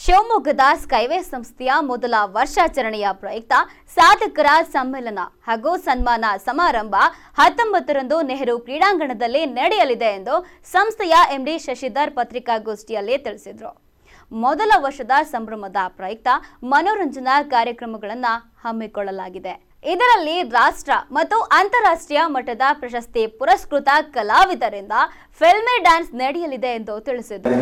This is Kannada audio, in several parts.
ಶಿವಮೊಗ್ಗದ ಸ್ಕೈವೇ ಸಂಸ್ಥೆಯ ಮೊದಲ ವರ್ಷಾಚರಣೆಯ ಪ್ರಯುಕ್ತ ಸಾಧಕರ ಸಮ್ಮೇಳನ ಹಾಗೂ ಸನ್ಮಾನ ಸಮಾರಂಭ ಹತ್ತೊಂಬತ್ತರಂದು ನೆಹರು ಕ್ರೀಡಾಂಗಣದಲ್ಲಿ ನಡೆಯಲಿದೆ ಎಂದು ಸಂಸ್ಥೆಯ ಎಂಡಿ ಶಶಿಧರ್ ಪತ್ರಿಕಾಗೋಷ್ಠಿಯಲ್ಲಿ ತಿಳಿಸಿದರು ಮೊದಲ ವರ್ಷದ ಸಂಭ್ರಮದ ಪ್ರಯುಕ್ತ ಮನೋರಂಜನಾ ಕಾರ್ಯಕ್ರಮಗಳನ್ನು ಹಮ್ಮಿಕೊಳ್ಳಲಾಗಿದೆ ಇದರಲ್ಲಿ ರಾಷ್ಟ್ರ ಮತ್ತು ಅಂತಾರಾಷ್ಟ್ರೀಯ ಮಟ್ಟದ ಪ್ರಶಸ್ತಿ ಪುರಸ್ಕೃತ ಕಲಾವಿದರಿಂದ ಫಿಲ್ಮಿ ಡ್ಯಾನ್ಸ್ ನಡೆಯಲಿದೆ ಎಂದು ತಿಳಿಸಿದರು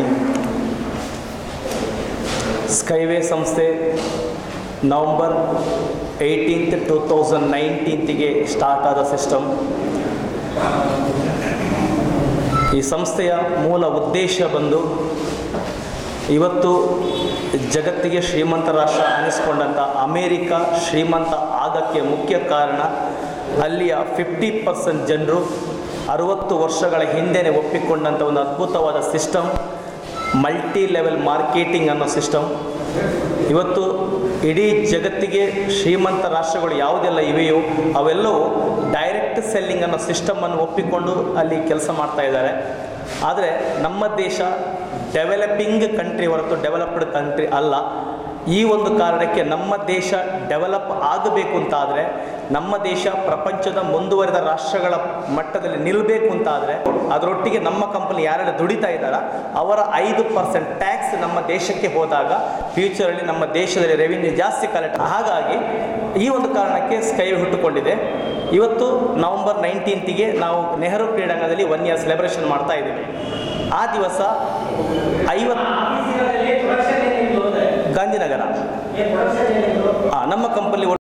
ಸ್ಕೈವೇ ಸಂಸ್ಥೆ ನವಂಬರ್ ಏಯ್ಟೀನ್ತ್ ಟೂ ತೌಸಂಡ್ ನೈನ್ಟೀನ್ತಿಗೆ ಸ್ಟಾರ್ಟ್ ಆದ ಸಿಸ್ಟಮ್ ಈ ಸಂಸ್ಥೆಯ ಮೂಲ ಉದ್ದೇಶ ಬಂದು ಇವತ್ತು ಜಗತ್ತಿಗೆ ಶ್ರೀಮಂತ ರಾಷ್ಟ್ರ ಅನಿಸ್ಕೊಂಡಂಥ ಅಮೇರಿಕ ಶ್ರೀಮಂತ ಆಗಕ್ಕೆ ಮುಖ್ಯ ಕಾರಣ ಅಲ್ಲಿಯ ಫಿಫ್ಟಿ ಪರ್ಸೆಂಟ್ ಜನರು ಅರುವತ್ತು ವರ್ಷಗಳ ಹಿಂದೆನೇ ಒಪ್ಪಿಕೊಂಡಂಥ ಒಂದು ಅದ್ಭುತವಾದ ಸಿಸ್ಟಮ್ ಮಲ್ಟಿ ಲೆವೆಲ್ ಮಾರ್ಕೆಟಿಂಗ್ ಅನ್ನೋ ಸಿಸ್ಟಮ್ ಇವತ್ತು ಇಡೀ ಜಗತ್ತಿಗೆ ಶ್ರೀಮಂತ ರಾಷ್ಟ್ರಗಳು ಯಾವುದೆಲ್ಲ ಇವೆಯೋ ಅವೆಲ್ಲವೂ ಡೈರೆಕ್ಟ್ ಸೆಲ್ಲಿಂಗ್ ಅನ್ನೋ ಸಿಸ್ಟಮನ್ನು ಒಪ್ಪಿಕೊಂಡು ಅಲ್ಲಿ ಕೆಲಸ ಮಾಡ್ತಾ ಇದ್ದಾರೆ ಆದರೆ ನಮ್ಮ ದೇಶ ಡೆವಲಪಿಂಗ್ ಕಂಟ್ರಿ ಹೊರತು ಡೆವಲಪ್ಡ್ ಕಂಟ್ರಿ ಅಲ್ಲ ಈ ಒಂದು ಕಾರಣಕ್ಕೆ ನಮ್ಮ ದೇಶ ಡೆವಲಪ್ ಆಗಬೇಕು ಅಂತಾದರೆ ನಮ್ಮ ದೇಶ ಪ್ರಪಂಚದ ಮುಂದುವರೆದ ರಾಷ್ಟ್ರಗಳ ಮಟ್ಟದಲ್ಲಿ ನಿಲ್ಲಬೇಕು ಅಂತಾದರೆ ಅದರೊಟ್ಟಿಗೆ ನಮ್ಮ ಕಂಪನಿ ಯಾರೆಲ್ಲ ದುಡಿತಾ ಇದ್ದಾರ ಅವರ ಐದು ಪರ್ಸೆಂಟ್ ಟ್ಯಾಕ್ಸ್ ನಮ್ಮ ದೇಶಕ್ಕೆ ಹೋದಾಗ ಫ್ಯೂಚರಲ್ಲಿ ನಮ್ಮ ದೇಶದಲ್ಲಿ ರೆವಿನ್ಯೂ ಜಾಸ್ತಿ ಕಲೆಕ್ಟ್ ಹಾಗಾಗಿ ಈ ಒಂದು ಕಾರಣಕ್ಕೆ ಸ್ಕೈ ಹುಟ್ಟುಕೊಂಡಿದೆ ಇವತ್ತು ನವಂಬರ್ ನೈನ್ಟೀನ್ತಿಗೆ ನಾವು ನೆಹರು ಕ್ರೀಡಾಂಗಣದಲ್ಲಿ ಒನ್ ಇಯರ್ ಸೆಲೆಬ್ರೇಷನ್ ಮಾಡ್ತಾ ಇದ್ದೀವಿ ಆ ದಿವಸ ಐವತ್ತು ಗಾಂಧಿನಗರ ಆ, ನಮ್ಮ ಕಂಪನಿ